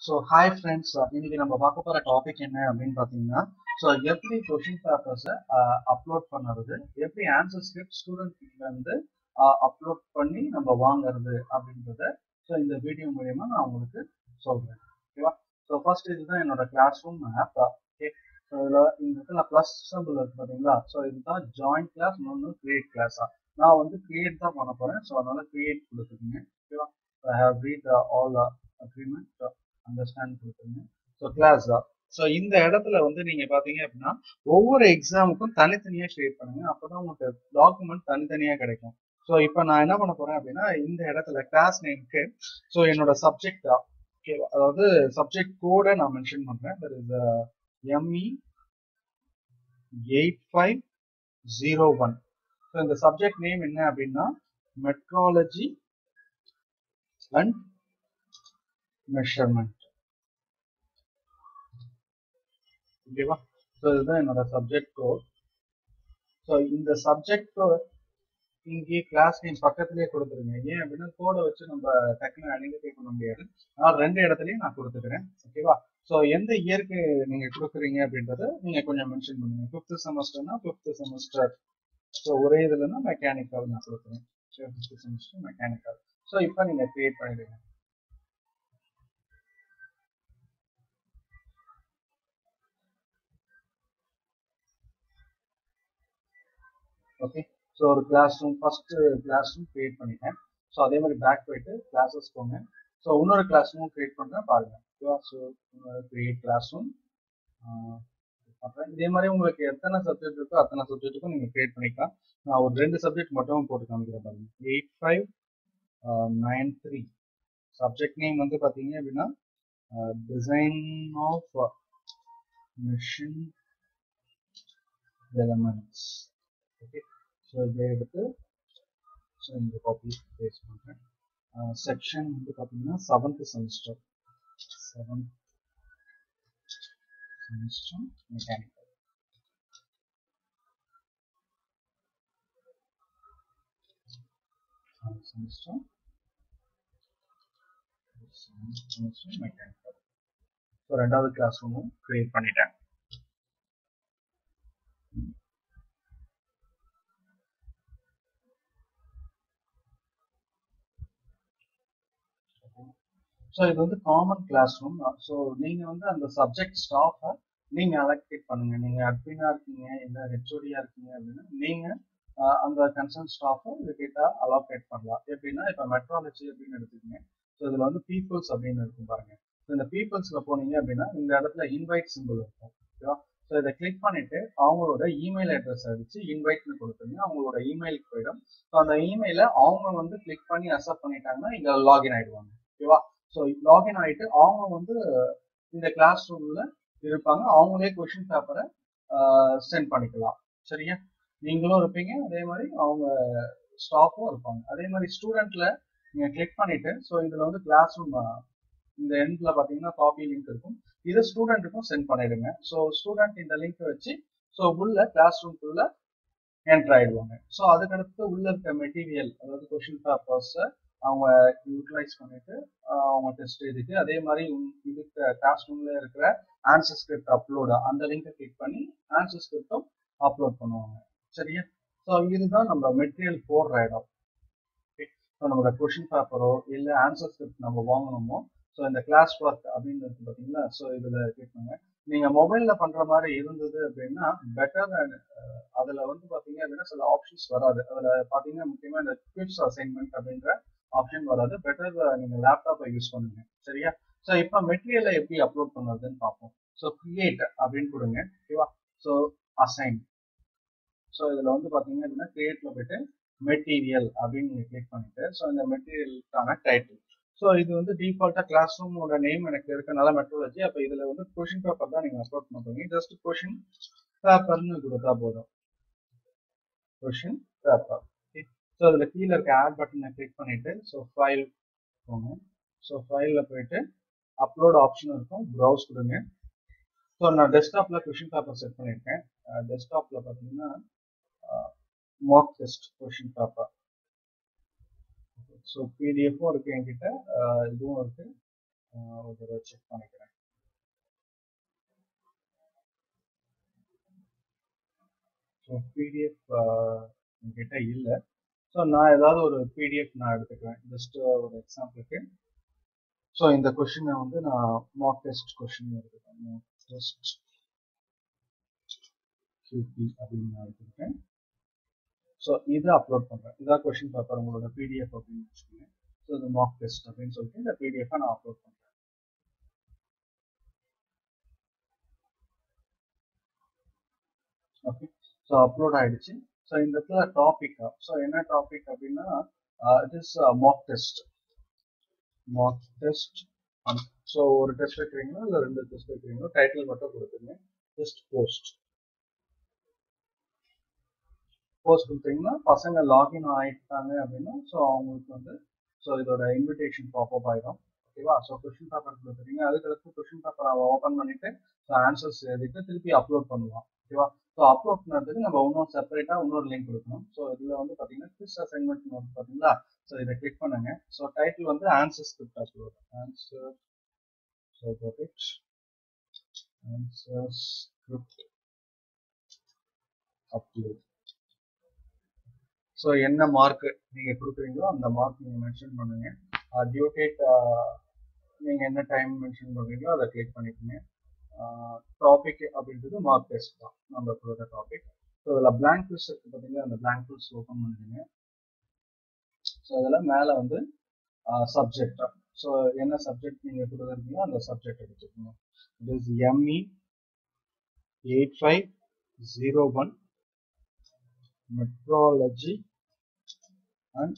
so hi friends இன்னைக்கு நம்ம பார்க்க போற டாபிக் என்ன அப்படின்னு பார்த்தீங்கன்னா ஸோ எப்படி கொஷின் பேப்பர்ஸை அப்லோட் பண்ணுறது எப்படி ஆன்சர் ஸ்கிரிப்ட் ஸ்டூடெண்ட் கிட்ட இருந்து அப்லோட் பண்ணி நம்ம வாங்குறது அப்படின்றத ஸோ இந்த வீடியோ மூலயமா நான் உங்களுக்கு சொல்றேன் ஓகேவா ஸோ ஃபர்ஸ்ட் இதுதான் என்னோட classroom app okay so இதில் இந்த இடத்துல ப்ளஸ் சிம்பிள் இருக்கு பார்த்தீங்களா ஸோ இதுதான் ஜாயிண்ட் கிளாஸ் இன்னொன்று கிரியேட் கிளாஸா நான் வந்து கிரியேட் தான் பண்ண போறேன் ஸோ அதனால கிரியேட் கொடுத்துருங்க ஓகேவா I have read all agreement understand கொடுத்துருங்க ஸோ கிளாஸ் தான் ஸோ இந்த இடத்துல வந்து நீங்க பாத்தீங்க அப்படின்னா ஒவ்வொரு எக்ஸாமுக்கும் தனித்தனியா கிரியேட் பண்ணுங்க அப்பதான் உங்களுக்கு டாக்குமெண்ட் தனித்தனியா கிடைக்கும் ஸோ இப்போ நான் என்ன பண்ண போறேன் அப்படின்னா இந்த இடத்துல கிளாஸ் நேம்க்கு ஸோ என்னோட சப்ஜெக்ட் ஓகேவா அதாவது சப்ஜெக்ட் கோடை நான் மென்ஷன் பண்றேன் that is M E eight five zero one so இந்த சப்ஜெக்ட் நேம் என்ன அப்படின்னா மெட்ராலஜி அண்ட் மெஷர்மெண்ட் ஓகேவா ஸோ இதுதான் என்னோட சப்ஜெக்ட் கோட் ஸோ இந்த சப்ஜெக்ட் இங்கே கிளாஸ் நேம் பக்கத்துலேயே கொடுத்துருங்க ஏன் அப்படின்னா கோடை வச்சு நம்ம டக்குன்னு ஐடென்டிஃபை பண்ண முடியாது அதனால ரெண்டு இடத்துலையும் நான் கொடுத்துக்கிறேன் ஓகேவா ஸோ எந்த இயருக்கு நீங்க கொடுக்குறீங்க அப்படின்றத நீங்க கொஞ்சம் மென்ஷன் பண்ணுங்க ஃபிஃப்த் செமஸ்டர்னா ஃபிஃப்த் செமஸ்டர் ஸோ ஒரே இதுலன்னா மெக்கானிக்கல் நான் கொடுக்குறேன் ஃபிஃப்த் செமஸ்டர் மெக்கானிக்கல் ஸோ இப்போ நீங்க கிரியேட் பண்ணிடுங்க ஓகே ஸோ ஒரு classroom first classroom create பண்ணிட்டேன் ஸோ அதே மாதிரி பேக் போயிட்டு கிளாஸஸ் போங்க ஸோ இன்னொரு கிளாஸ் ரூம் கிரியேட் பண்ணுறேன் பாருங்க ஓகேவா ஸோ கிரியேட் கிளாஸ் ரூம் அப்புறம் இதே மாதிரி உங்களுக்கு எத்தனை சப்ஜெக்ட் இருக்கோ அத்தனை சப்ஜெக்ட்டுக்கும் நீங்கள் கிரியேட் பண்ணிக்கலாம் நான் ஒரு ரெண்டு சப்ஜெக்ட் மட்டும் போட்டு காமிக்கிறேன் பாருங்க eight five nine three subject name வந்து பார்த்தீங்க அப்படின்னா design of machine elements okay so இதை எடுத்து ஸோ இந்த காப்பி பேஸ்ட் பண்ணுறேன் செக்ஷன் வந்து பார்த்தீங்கன்னா seventh semester seventh semester mechanical semester semester mechanical so ரெண்டாவது கிளாஸ் ரூமும் கிரியேட் பண்ணிட்டேன் ஸோ இது வந்து காமன் கிளாஸ் ரூம் ஸோ நீங்க வந்து அந்த சப்ஜெக்ட் ஸ்டாஃபை நீங்க அலோகேட் பண்ணுங்க நீங்க அட்மினா இருக்கீங்க இல்ல ஹெச்ஓடியா இருக்கீங்க அப்படின்னா நீங்க அந்த கன்சர்ன் ஸ்டாஃபை இதுகிட்ட அலோகேட் பண்ணலாம் எப்படின்னா இப்போ மெட்ராலஜி அப்படின்னு எடுத்துக்கோங்க ஸோ இதுல வந்து பீப்புள்ஸ் அப்படின்னு இருக்கும் பாருங்க ஸோ இந்த பீப்புள்ஸ்ல போனீங்க அப்படின்னா இந்த இடத்துல இன்வைட் சிம்பிள் இருக்கும் ஓகேவா ஸோ இதை கிளிக் பண்ணிட்டு அவங்களோட இமெயில் அட்ரஸ் அடிச்சு இன்வைட்னு கொடுத்துருங்க அவங்களோட இமெயிலுக்கு போயிடும் ஸோ அந்த இமெயில அவங்க வந்து கிளிக் பண்ணி அக்செப்ட் பண்ணிட்டாங்கன்னா இங்க லாகின் ஆயிடுவாங்க ஓகேவா ஸோ லாகின் ஆகிட்டு அவங்க வந்து இந்த கிளாஸ் ரூம்ல இருப்பாங்க அவங்களே கொஷின் பேப்பரை சென்ட் பண்ணிக்கலாம் சரியா நீங்களும் இருப்பீங்க அதே மாதிரி அவங்க ஸ்டாஃபும் இருப்பாங்க அதே மாதிரி ஸ்டூடெண்ட்ல நீங்க கிளிக் பண்ணிட்டு ஸோ இதுல வந்து கிளாஸ் ரூம் இந்த எண்ட்ல பாத்தீங்கன்னா காப்பி லிங்க் இருக்கும் இதை ஸ்டூடெண்ட்டுக்கும் சென்ட் பண்ணிடுங்க ஸோ ஸ்டூடெண்ட் இந்த லிங்க் வச்சு ஸோ உள்ள கிளாஸ் ரூம்குள்ள என்டர் ஆயிடுவாங்க ஸோ அதுக்கடுத்து உள்ள இருக்க மெட்டீரியல் அதாவது கொஷின் பேப்பர்ஸை அவங்க யூட்டிலைஸ் பண்ணிட்டு அவங்க டெஸ்ட் எழுதிட்டு அதே மாதிரி இதுக்கு கிளாஸ் ரூம்ல இருக்கிற ஆன்சர் ஸ்கிரிப்ட் அப்லோட் அந்த லிங்கை கிளிக் பண்ணி ஆன்சர் ஸ்கிரிப்டும் அப்லோட் பண்ணுவாங்க சரியா ஸோ இதுதான் நம்ம மெட்டீரியல் போடுற இடம் ஸோ நம்மளோட கொஷின் பேப்பரோ இல்லை ஆன்சர் ஸ்கிரிப்ட் நம்ம வாங்கணுமோ ஸோ இந்த கிளாஸ் ஒர்க் அப்படின்னு இருக்கு பார்த்தீங்களா ஸோ இதில் கிளிக் பண்ணுங்க நீங்க மொபைல்ல பண்ற மாதிரி இருந்தது அப்படின்னா பெட்டர் அதுல வந்து பாத்தீங்க அப்படின்னா சில ஆப்ஷன்ஸ் வராது அதுல பாத்தீங்கன்னா முக்கியமா இந்த குவிஸ் அசைன்மெண்ட் அப்படின்ற ஆப்ஷன் வராது பெட்டர் நீங்க லேப்டாப்பை யூஸ் பண்ணுங்க சரியா ஸோ இப்போ மெட்டீரியலை எப்படி அப்லோட் பண்ணுறதுன்னு பார்ப்போம் ஸோ கிரியேட் அப்படின்னு கொடுங்க ஓகேவா ஸோ அசைன் ஸோ இதில் வந்து பார்த்தீங்க அப்படின்னா கிரியேட்ல போயிட்டு மெட்டீரியல் அப்படின்னு நீங்கள் கிளிக் பண்ணிட்டு ஸோ இந்த மெட்டீரியலுக்கான டைட்டில் ஸோ இது வந்து டிஃபால்ட்டாக கிளாஸ் ரூமோட நேம் எனக்கு இருக்கனால மெட்ரோலஜி அப்போ இதில் வந்து கொஷின் பேப்பர் தான் நீங்கள் அப்லோட் பண்ணுறீங்க ஜஸ்ட் கொஷின் பேப்பர்னு கொடுத்தா போதும் கொஷின் பேப்பர் ஸோ அதில் கீழே இருக்க ஆட் பட்டனை கிளிக் பண்ணிட்டு ஸோ ஃபைல் போங்க ஸோ ஃபைலில் போயிட்டு அப்லோட் ஆப்ஷன் இருக்கும் ப்ரௌஸ் கொடுங்க ஸோ நான் டெஸ்க்டாப்பில் கொஷின் பேப்பர் செட் பண்ணியிருக்கேன் டெஸ்க்டாப்பில் பார்த்தீங்கன்னா mark test question paper so பிடிஎஃப்பும் இருக்கு என்கிட்ட இதுவும் இருக்கு ஒரு தடவை செக் பண்ணிக்கிறேன் ஸோ பிடிஎஃப் என்கிட்ட இல்லை ஸோ நான் ஏதாவது ஒரு பிடிஎஃப் நான் எடுத்துக்கிறேன் ஜஸ்ட் ஒரு எக்ஸாம்பிளுக்கு ஸோ இந்த கொஷினை வந்து நான் மார்க் டெஸ்ட் கொஷின் எடுத்துக்கிறேன் மார்க் டெஸ்ட் கியூபி அப்படின்னு நான் எடுத்துக்கிட்டேன் ஸோ இதை அப்லோட் பண்ணுறேன் இதான் கொஷின் பேப்பர் உங்களோட பிடிஎஃப் அப்படின்னு வச்சுக்கோங்க ஸோ இது மார்க் டெஸ்ட் அப்படின்னு சொல்லிட்டு இந்த பிடிஎஃபை நான் அப்லோட் பண்ணுறேன் ஓகே ஸோ அப்லோட் ஆயிடுச்சு ஸோ இந்த இடத்துல டாபிக் ஸோ என்ன டாபிக் அப்படின்னா it is mark test mark test so ஒரு டெஸ்ட் வைக்கிறீங்களோ இல்லை ரெண்டு டெஸ்ட் வைக்கிறீங்களோ டைட்டில் மட்டும் கொடுத்துருங்க ஜஸ்ட் போஸ்ட் போஸ்ட் கொடுத்தீங்கன்னா பசங்க லாகின் ஆயிட்டாங்க அப்படின்னா ஸோ அவங்களுக்கு வந்து ஸோ இதோட இன்விடேஷன் பாப்அப் ஆயிடும் ஓகேவா ஸோ கொஷின் பேப்பர் கொடுத்துருங்க அதுக்கடுத்து கொஷின் பேப்பர் ஓப்பன் பண்ணிட்டு ஸோ ஆன்சர்ஸ் எழுதிட்டு திருப்பி அப்லோட் பண்ணுவான் ஓகேவா ஸோ அப்லோட் பண்ணதுக்கு நம்ம இன்னும் செப்பரேட்டாக இன்னொரு லிங்க் கொடுக்கணும் ஸோ இதில் வந்து பார்த்தீங்கன்னா குவிஸ் அசைன்மெண்ட் வந்து பார்த்தீங்களா ஸோ இதை கிளிக் பண்ணுங்க ஸோ டைட்டில் வந்து answer script upload answer so it answer script upload so என்ன மார்க் நீங்கள் கொடுக்குறீங்களோ அந்த மார்க் நீங்கள் மென்ஷன் பண்ணுங்க டியூ டேட் நீங்கள் என்ன டைம் மென்ஷன் பண்ணுறீங்களோ அதை கிளிக் பண்ணிக்கோங்க டாபிக் அப்படின்றது மார்க் டெஸ்ட் தான் நம்ம கொடுக்குற டாபிக் ஸோ அதில் பிளாங்க் குவிஸ் இருக்கு பார்த்தீங்கன்னா அந்த பிளாங்க் குவிஸ் ஓப்பன் பண்ணிடுங்க ஸோ அதில் மேலே வந்து சப்ஜெக்ட் ஸோ என்ன சப்ஜெக்ட் நீங்கள் கொடுக்குறீங்களோ அந்த சப்ஜெக்ட் எடுத்துக்கோங்க it is M E eight five zero one metrology and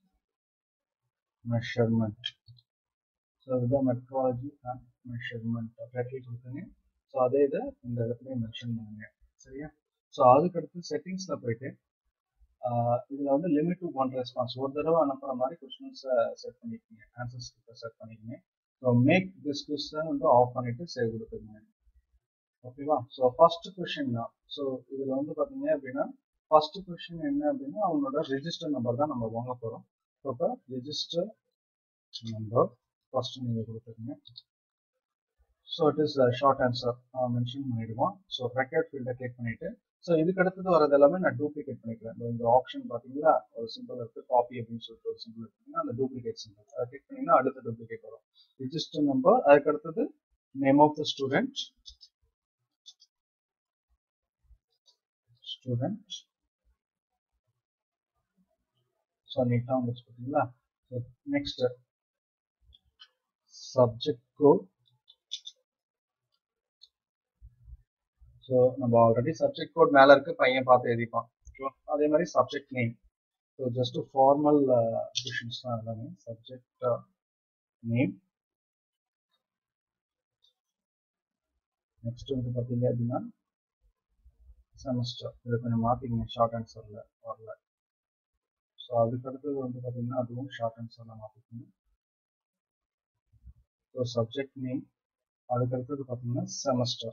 measurement so இதுதான் மெட்ராலஜி அண்ட் மெஷர்மெண்ட் டைட்டில் கொடுத்துங்க ஸோ அதே இதை இந்த இடத்துல மென்ஷன் பண்ணுங்க சரியா ஸோ அதுக்கடுத்து செட்டிங்ஸில் போயிட்டு இதில் வந்து லிமிட் டு ஒன் ரெஸ்பான்ஸ் ஒரு தடவை அனுப்புகிற மாதிரி கொஸ்டின்ஸை செட் பண்ணிக்கோங்க ஆன்சர்ஸ் செட் பண்ணிக்கோங்க ஸோ மேக் திஸ் கொஸ்டினை வந்து ஆஃப் பண்ணிவிட்டு சேவ் கொடுத்துருங்க ஓகேவா ஸோ ஃபர்ஸ்ட் கொஷின் தான் ஸோ இதில் வந்து பார்த்தீங்க அப்படின்னா ஃபர்ஸ்ட் கொஷின் என்ன அப்படின்னா அவனோட ரெஜிஸ்டர் நம்பர் தான் நம்ம வாங்க போகிறோம் ஸோ இப்போ ரெஜிஸ்டர் நம்பர் ஃபர்ஸ்ட் நீங்கள் கொடுத்துருங்க so it is short answer mention பண்ணிடுவோம் ஸோ ரெக்கார்ட் ஃபீல்டை கிளிக் பண்ணிட்டு ஸோ இதுக்கு அடுத்தது வரது எல்லாமே நான் டூப்ளிகேட் பண்ணிக்கிறேன் இந்த ஆப்ஷன் பார்த்தீங்களா ஒரு சிம்பிள் இருக்கு காப்பி அப்படின்னு சொல்லிட்டு ஒரு சிம்பிள் இருக்குன்னா அந்த டூப்ளிகேட் சிம்பிள் அதை கிளிக் பண்ணீங்கன்னா அடுத்த டூப்ளிகேட் வரும் ரிஜிஸ்டர் நம்பர் அதுக்கு அடுத்தது name of the student student so நீட்டாக வந்துச்சு பார்த்தீங்களா so next subject code so நம்ம ஆல்ரெடி சப்ஜெக்ட் கோட் மேலே இருக்கு பையன் பார்த்து எழுதிப்பான் ஓகேவா அதே மாதிரி subject name so just formal questions தான் எல்லாமே சப்ஜெக்ட் நேம் நெக்ஸ்ட் வந்து பார்த்தீங்க அப்படின்னா செமஸ்டர் இதை கொஞ்சம் மாற்றிக்கங்க ஷார்ட் ஆன்சரில் வரல ஸோ அதுக்கு அடுத்தது வந்து பார்த்தீங்கன்னா அதுவும் ஷார்ட் ஆன்சரில் மாற்றிக்கணும் ஸோ சப்ஜெக்ட் நேம் அதுக்கு அடுத்தது பார்த்தீங்கன்னா செமஸ்டர்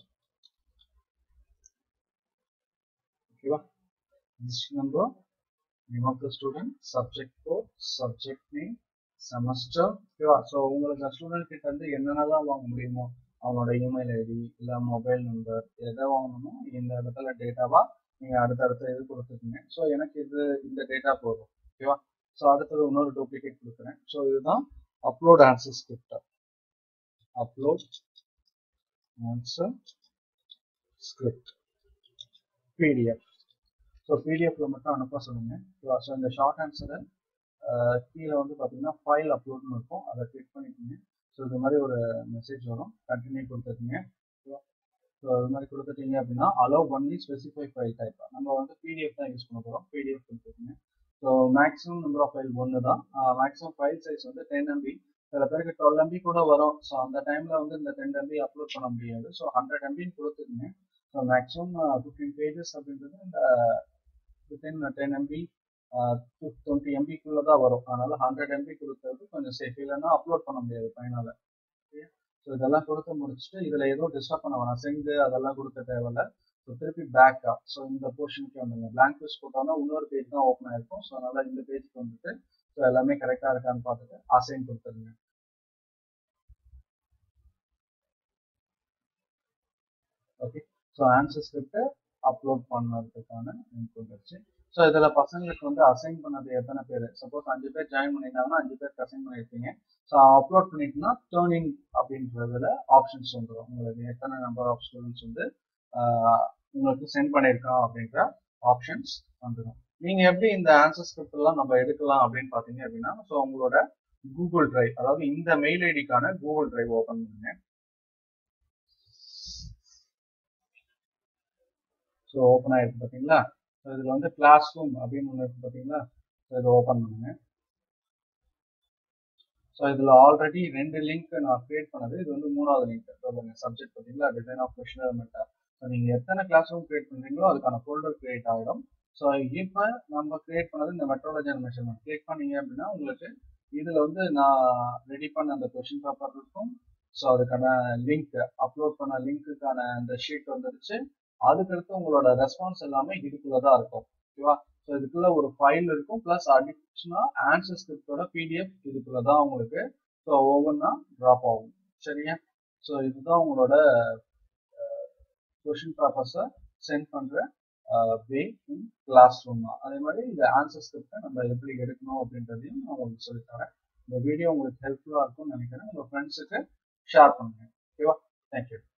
ஓகேவா register number name of the student subject code subject name semester ஓகேவா ஸோ உங்களுக்கு ஸ்டூடெண்ட் கிட்ட இருந்து என்னென்னலாம் வாங்க முடியுமோ அவனோட இமெயில் ஐடி இல்லை மொபைல் நம்பர் எதை வாங்கணுமோ இந்த இடத்துல டேட்டாவா நீங்கள் அடுத்தடுத்த இது கொடுத்துருக்கீங்க ஸோ எனக்கு இது இந்த டேட்டா போதும் ஓகேவா ஸோ அடுத்தது இன்னொரு டூப்ளிகேட் கொடுக்குறேன் ஸோ இதுதான் upload answer script upload answer script PDF so பிடிஎஃப்ல மட்டும் அனுப்ப சொல்லுங்க ஸோ இந்த ஷார்ட் ஆன்சரை கீழே வந்து பார்த்தீங்கன்னா ஃபைல் அப்லோட்னு இருக்கும் அதை கிளிக் பண்ணிக்கோங்க ஸோ இது மாதிரி ஒரு மெசேஜ் வரும் கண்டினியூ கொடுத்துருக்கீங்க ஸோ அது மாதிரி கொடுத்துட்டீங்க அப்படின்னா allow only specify file type நம்ம வந்து பிடிஎஃப் தான் யூஸ் பண்ண போகிறோம் பிடிஎஃப் கொடுத்துருக்கீங்க so maximum number of file ஒன்று தான் மேக்ஸிமம் ஃபைல் சைஸ் வந்து டென் எம்பி சில பேருக்கு டுவெல் எம்பி கூட வரும் ஸோ அந்த டைமில் வந்து இந்த டென் எம்பி அப்லோட் பண்ண முடியாது ஸோ ஹண்ட்ரட் எம்பின்னு கொடுத்துருங்க ஸோ மேக்ஸிமம் ஃபிஃப்டீன் பேஜஸ் அப்படின்றது இந்த வித்தின் டென் எம்பி டுவெண்ட்டி எம்பிக்குள்ளே தான் வரும் அதனால ஹண்ட்ரட் எம்பி கொடுத்தது கொஞ்சம் சேஃப் இல்லைன்னா அப்லோட் பண்ண முடியாது ஃபைனல ஸோ இதெல்லாம் கொடுத்து முடிச்சுட்டு இதில் எதுவும் டிஸ்டர்ப் பண்ண வேணாம் செங்கு அதெல்லாம் கொடுக்க தேவையில்ல ஸோ திருப்பி பேக்கா ஸோ இந்த போர்ஷனுக்கு வந்துங்க பிளாங்க் பேஜ் போட்டோம்னா இன்னொரு பேஜ் தான் ஓப்பன் ஆயிருக்கும் ஸோ அதனால இந்த பேஜ்க்கு வந்துட்டு ஸோ எல்லாமே கரெக்டாக இருக்கான்னு பார்த்துட்டு அசைன் கொடுத்துருங்க okay so answer script upload பண்ணதுக்கான லிங்க் வந்துருச்சு ஸோ இதில் பசங்களுக்கு வந்து அசைன் பண்ணது எத்தனை பேர் சப்போஸ் அஞ்சு பேர் ஜாயின் பண்ணியிருந்தாங்கன்னா அஞ்சு பேருக்கு அசைன் பண்ணியிருப்பீங்க ஸோ அப்லோட் பண்ணிட்டுனா டேர்னிங் அப்படின்றதுல ஆப்ஷன்ஸ் வந்துடும் உங்களுக்கு எத்தனை நம்பர் ஆஃப் ஸ்டூடெண்ட்ஸ் வந்து உங்களுக்கு சென்ட் பண்ணியிருக்கோம் அப்படின்ற ஆப்ஷன்ஸ் வந்துடும் நீங்க எப்படி இந்த ஆன்சர் ஸ்கிரிப்ட் எல்லாம் நம்ம எடுக்கலாம் அப்படின்னு பாத்தீங்க அப்படின்னா ஸோ உங்களோட கூகுள் டிரைவ் அதாவது இந்த மெயில் ஐடிக்கான கூகுள் டிரைவ் ஓபன் பண்ணுங்க ஸோ ஓப்பன் ஆயிருக்கு பார்த்தீங்களா ஸோ இதில் வந்து கிளாஸ் ரூம் அப்படின்னு ஒன்று இருக்கு பார்த்தீங்களா ஸோ இதை ஓப்பன் பண்ணுங்க ஸோ இதில் ஆல்ரெடி ரெண்டு லிங்க் நான் கிரியேட் பண்ணது இது வந்து மூணாவது லிங்க் சொல்லுங்க சப்ஜெக்ட் பார்த்தீங்களா design of questioner matter so நீங்கள் எத்தனை கிளாஸ் ரூம் கிரியேட் பண்ணுறீங்களோ அதுக்கான ஃபோல்டர் கிரியேட் ஆகிடும் ஸோ இப்போ நம்ம கிரியேட் பண்ணது இந்த மெட்ரோலஜி அண்ட் மெஷர்மெண்ட் கிளிக் பண்ணீங்க அப்படின்னா உங்களுக்கு இதில் வந்து நான் ரெடி பண்ண அந்த கொஷின் பேப்பர் இருக்கும் ஸோ அதுக்கான லிங்க் அப்லோட் பண்ண லிங்க்குக்கான அந்த ஷீட் வந்துருச்சு அதுக்கடுத்து உங்களோட ரெஸ்பான்ஸ் எல்லாமே இதுக்குள்ள தான் இருக்கும் ஓகேவா ஸோ இதுக்குள்ள ஒரு ஃபைல் இருக்கும் ப்ளஸ் அடிஷ்னலா ஆன்சர் ஸ்கிரிப்டோட பிடிஎஃப் இதுக்குள்ள தான் உங்களுக்கு ஸோ ஒவ்வொன்றா ட்ராப் ஆகும் சரியா ஸோ இதுதான் உங்களோட கொஷின் பேப்பர்ஸை சென்ட் பண்ணுற வே இன் கிளாஸ் ரூம் அதே மாதிரி இந்த ஆன்சர் ஸ்கிரிப்டை நம்ம எப்படி எடுக்கணும் அப்படின்றதையும் நான் உங்களுக்கு சொல்லித்தரேன் இந்த வீடியோ உங்களுக்கு ஹெல்ப்ஃபுல்லாக இருக்கும்னு நினைக்கிறேன் உங்கள் ஃப்ரெண்ட்ஸுக்கு ஷேர் பண்ணுங்க ஓகேவா தேங்க்யூ